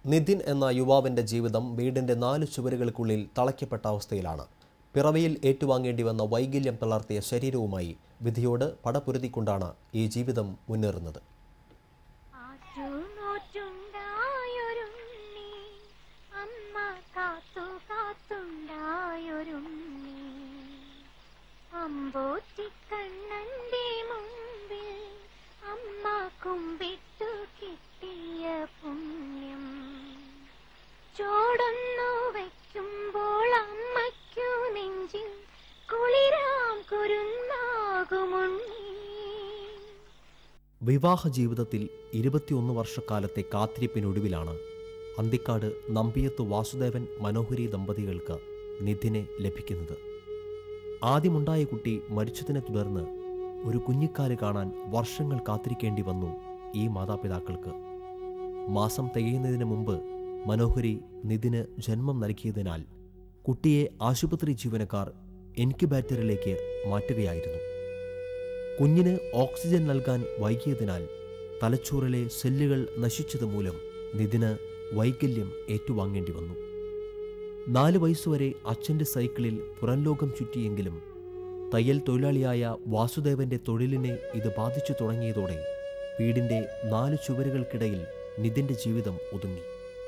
നിതിൻ എന്ന യുവാവിന്റെ ജീവിതം വീടിന്റെ നാല് ചുവരുകൾക്കുള്ളിൽ തളയ്ക്കപ്പെട്ട അവസ്ഥയിലാണ് പിറവിയിൽ ഏറ്റുവാങ്ങേണ്ടി വന്ന വൈകല്യം തളർത്തിയ ശരീരവുമായി വിധിയോട് പടപൊരുതിക്കൊണ്ടാണ് ഈ ജീവിതം മുന്നേറുന്നത് ആറ്റുനോറ്റുണ്ടായൊരുണ്ണി അമ്മ കാത്തു കാത്തുണ്ടായൊരുണ്ണി അമ്പോറ്റിക്കണ്ണന്റെ മുമ്പിൽ അമ്മ കുമ്പിട്ടു കിട്ടിയ പുണ്യം ചോടൊന്നു വയ്ക്കുമ്പോൾ അമ്മയ്ക്കു നെഞ്ചിൽ കുളിരാം കുരുന്നാകുമുണ്ണി വിവാഹ ജീവിതത്തിൽ ഇരുപത്തിയൊന്ന് വർഷക്കാലത്തെ കാത്തിരിപ്പിനൊടുവിലാണ് അന്തിക്കാട് നമ്പിയത്ത് വാസുദേവൻ മനോഹരി ദമ്പതികൾക്ക് നിധിനെ ലഭിക്കുന്നത് ആദ്യമുണ്ടായ കുട്ടി മരിച്ചതിനെ തുടർന്ന് ഒരു കുഞ്ഞിക്കാല് കാണാൻ വർഷങ്ങൾ കാത്തിരിക്കേണ്ടി വന്നു ഈ മാതാപിതാക്കൾക്ക് മാസം തികയുന്നതിന് മുമ്പ് മനോഹരി നിതിന് ജന്മം നൽകിയതിനാൽ കുട്ടിയെ ആശുപത്രി ജീവനക്കാർ ഇൻക്യുബേറ്ററിലേക്ക് മാറ്റുകയായിരുന്നു കുഞ്ഞിന് ഓക്സിജൻ നൽകാൻ വൈകിയതിനാൽ തലച്ചോറിലെ സെല്ലുകൾ നശിച്ചത് മൂലം നിതിന് വൈകല്യം ഏറ്റുവാങ്ങേണ്ടി വന്നു നാല് വയസ്സുവരെ അച്ഛൻ്റെ സൈക്കിളിൽ പുറംലോകം ചുറ്റിയെങ്കിലും തയ്യൽ തൊഴിലാളിയായ വാസുദേവന്റെ തൊഴിലിനെ ഇത് ബാധിച്ചു തുടങ്ങിയതോടെ വീടിന്റെ നാല് ചുവരുകൾക്കിടയിൽ നിതിന്റെ ജീവിതം ഒതുങ്ങി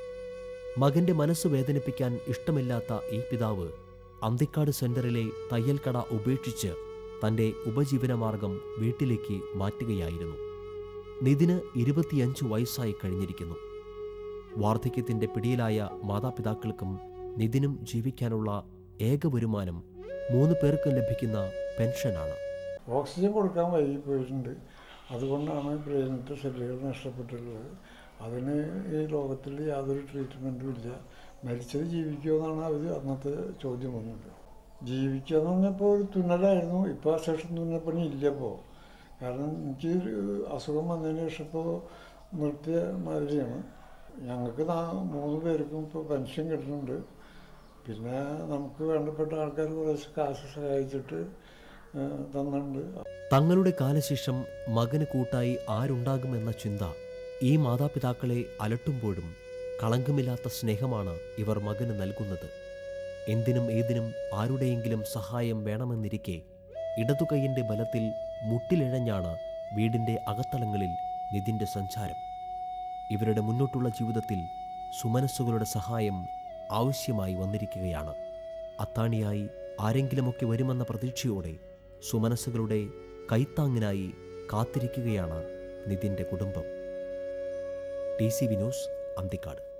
മകന്റെ മനസ്സ് വേദനിപ്പിക്കാൻ ഇഷ്ടമില്ലാത്ത ഈ പിതാവ് അന്തിക്കാട് സെന്ററിലെ തയ്യൽ കട ഉപേക്ഷിച്ച് തന്റെ ഉപജീവനമാർഗം വീട്ടിലേക്ക് മാറ്റുകയായിരുന്നു നിതിന് ഇരുപത്തിയഞ്ച് വയസ്സായി കഴിഞ്ഞിരിക്കുന്നു വാർദ്ധക്യത്തിന്റെ പിടിയിലായ മാതാപിതാക്കൾക്കും നിതിനും ജീവിക്കാനുള്ള ഏക വരുമാനം മൂന്ന് പേർക്കും ലഭിക്കുന്ന പെൻഷനാണ് ഓക്സിജൻ കൊടുക്കാൻ വൈകി പോയിട്ടുണ്ട് അതുകൊണ്ടാണ് ബ്രെയിനത്തെ സെല്ലുകൾ നഷ്ടപ്പെട്ടിട്ടുള്ളത് അതിന് ഈ ലോകത്തിൽ യാതൊരു ട്രീറ്റ്മെൻറ്റും ഇല്ല മരിച്ചത് ജീവിക്കുമെന്നാണ് അവർ അന്നത്തെ ചോദ്യം വന്നത് ജീവിക്കുക എന്ന് പറഞ്ഞപ്പോൾ ഒരു തുന്നലായിരുന്നു ഇപ്പോൾ ആ ശേഷം തുന്നപ്പണി ഇല്ല ഇപ്പോൾ കാരണം എനിക്ക് ഒരു അസുഖം വന്നതിന് ശേഷം ഇപ്പോൾ നിർത്തിയ മാതിരിയാണ് ഞങ്ങൾക്ക് നാ- മൂന്ന് പേർക്കും ഇപ്പോൾ പെൻഷൻ കിട്ടുന്നുണ്ട് പിന്നെ നമുക്ക് വേണ്ടപ്പെട്ട ആൾക്കാർ കുറേശ്ശെ കാശ് സഹായിച്ചിട്ട് ഏഹ്, തന്നിട്ടുണ്ട് തങ്ങളുടെ കാലശേഷം മകന് കൂട്ടായി ആരുണ്ടാകുമെന്ന ചിന്ത ഈ മാതാപിതാക്കളെ അലട്ടുമ്പോഴും കളങ്കമില്ലാത്ത സ്നേഹമാണ് ഇവർ മകന് നൽകുന്നത് എന്തിനും ഏതിനും ആരുടെയെങ്കിലും സഹായം വേണമെന്നിരിക്കെ ഇടതുകൈയിന്റെ ബലത്തിൽ മുട്ടിലിഴഞ്ഞാണ് വീടിന്റെ അകത്തളങ്ങളിൽ നിതിന്റെ സഞ്ചാരം ഇവരുടെ മുന്നോട്ടുള്ള ജീവിതത്തിൽ സുമനസ്സുകളുടെ സഹായം ആവശ്യമായി വന്നിരിക്കുകയാണ് അത്താണിയായി ആരെങ്കിലുമൊക്കെ വരുമെന്ന പ്രതീക്ഷയോടെ സുമനസ്സുകളുടെ കൈത്താങ്ങിനായി കാത്തിരിക്കുകയാണ് നിതിന്റെ കുടുംബം ടി സി വിനോസ് അന്തിക്കാട്